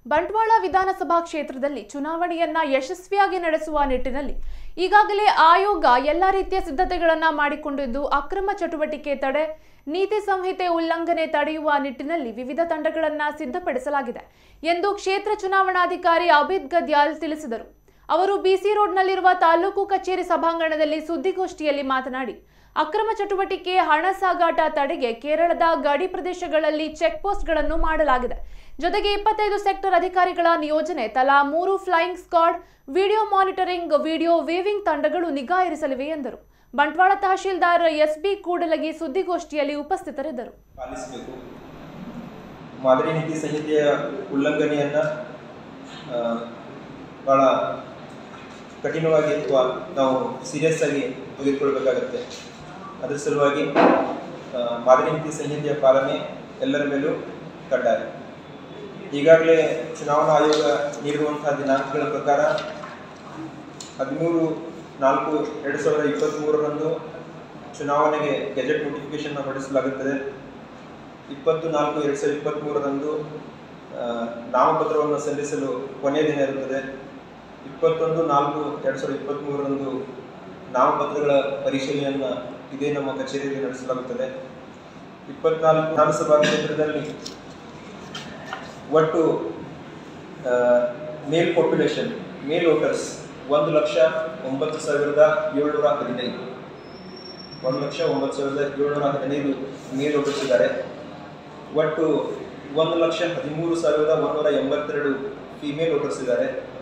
ಬಂಟ್ವಾಳ ವಿಧಾನಸಭಾ ಕ್ಷೇತ್ರದಲ್ಲಿ ಚುನಾವಣೆಯನ್ನ ಯಶಸ್ವಿಯಾಗಿ ನಡೆಸುವ ನಿಟ್ಟಿನಲ್ಲಿ ಈಗಾಗಲೇ ಆಯೋಗ ಎಲ್ಲ ರೀತಿಯ ಸಿದ್ಧತೆಗಳನ್ನ ಮಾಡಿಕೊಂಡಿದ್ದು ಅಕ್ರಮ ಚಟುವಟಿಕೆ ತಡೆ ನೀತಿ ಸಂಹಿತೆ ಉಲ್ಲಂಘನೆ ತಡೆಯುವ ನಿಟ್ಟಿನಲ್ಲಿ ವಿವಿಧ ತಂಡಗಳನ್ನ ಸಿದ್ಧಪಡಿಸಲಾಗಿದೆ ಎಂದು ಕ್ಷೇತ್ರ ಚುನಾವಣಾಧಿಕಾರಿ ಅಬಿದ್ ಗದ್ಯಾಲ್ ತಿಳಿಸಿದರು ಅವರು ಬಿಸಿ ರೋಡ್ನಲ್ಲಿರುವ ತಾಲೂಕು ಕಚೇರಿ ಸಭಾಂಗಣದಲ್ಲಿ ಸುದ್ದಿಗೋಷ್ಠಿಯಲ್ಲಿ ಮಾತನಾಡಿ ಅಕ್ರಮ ಚಟುವಟಿಕೆ ಹಣ ಸಾಗಾಟ ತಡೆಗೆ ಕೇರಳದ ಗಡಿ ಪ್ರದೇಶಗಳಲ್ಲಿ ಚೆಕ್ ಪೋಸ್ಟ್ಗಳನ್ನು ಮಾಡಲಾಗಿದೆ ಜೊತೆಗೆ ಇಪ್ಪತ್ತೈದು ಸೆಕ್ಟರ್ ಅಧಿಕಾರಿಗಳ ನಿಯೋಜನೆ ತಲಾ ಮೂರು flying squad video monitoring video viewing ತಂಡಗಳು ನಿಗಾ ಇರಿಸಲಿವೆ ಎಂದರು ಬಂಟ್ವಾಳ ತಹಶೀಲ್ದಾರ್ ಎಸ್ಬಿ ಕೂಡಲಗಿ ಸುದ್ದಿಗೋಷ್ಠಿಯಲ್ಲಿ ಉಪಸ್ಥಿತರಿದ್ದರು ಪಾಲಿಸಬೇಕು ಮಾದರಿ ನೀತಿ ಸಂಹಿತೆಯ ಉಲ್ಲಂಘನೆಯನ್ನು ಭಾಳ ಕಠಿಣವಾಗಿ ಅಥವಾ ನಾವು ಸೀರಿಯಸ್ ಆಗಿ ತೆಗೆದುಕೊಳ್ಬೇಕಾಗತ್ತೆ ಅದರ ಸಲುವಾಗಿ ಆ, ಮಾದರಿ ನೀತಿ ಸಂಹಿತೆಯ ಪಾಲನೆ ಎಲ್ಲರ ಮೇಲೂ ಕಡ್ಡಾಯ ಈಗಾಗಲೇ ಚುನಾವಣಾ ಆಯೋಗ ನೀಡಿರುವಂತಹ ದಿನಾಂಕಗಳ ಪ್ರಕಾರ ಹದಿಮೂರು ನಾಲ್ಕು ಎರಡು ಸಾವಿರದ ಇಪ್ಪತ್ತ್ಮೂರರಂದು ಚುನಾವಣೆಗೆ ಗೆಜೆಟ್ ನೋಟಿಫಿಕೇಶನ್ ಹೊರಡಿಸಲಾಗುತ್ತದೆ ಇಪ್ಪತ್ತು ನಾಲ್ಕು ಎರಡು ಸಾವಿರದ ಇಪ್ಪತ್ತ್ಮೂರರಂದು ಆ, ನಾಮಪತ್ರವನ್ನು ಸಲ್ಲಿಸಲು ಕೊನೆಯ ದಿನ ಇರುತ್ತದೆ ಇಪ್ಪತ್ತೊಂದು ನಾಲ್ಕು ಎರಡು ಸಾವಿರದ ಇಪ್ಪತ್ತ್ಮೂರರಂದು ನಾಮಪತ್ರಗಳ ಪರಿಶೀಲನೆಯನ್ನು ಇದೇ ನಮ್ಮ ಕಚೇರಿಯಲ್ಲಿ ನಡೆಸಲಾಗುತ್ತದೆ ಇಪ್ಪತ್ನಾಲ್ಕು ವಿಧಾನಸಭಾ ಕ್ಷೇತ್ರದಲ್ಲಿ ಒಟ್ಟು ಮೇಲ್ ಪಾಪ್ಯುಲೇಷನ್ ಮೇಲ್ ವೋಟರ್ಸ್ ಒಂದು ಲಕ್ಷ ಒಂಬತ್ತು ಸಾವಿರದ ಏಳ್ನೂರ ಹದಿನೈದು ಒಂದು ಲಕ್ಷ ಒಂಬತ್ತು ಸಾವಿರದ ಏಳ್ನೂರ ಹದಿನೈದು ಮೇಲ್ ವೋಟರ್ಸ್ ಇದ್ದಾರೆ ಒಟ್ಟು ಒಂದು ಲಕ್ಷ ಹದಿಮೂರು ಸಾವಿರದ ಒಂದೂರ ಎಂಬತ್ತೆರಡು ಫಿಮೇಲ್ ವೋಟರ್ಸ್ ಇದ್ದಾರೆ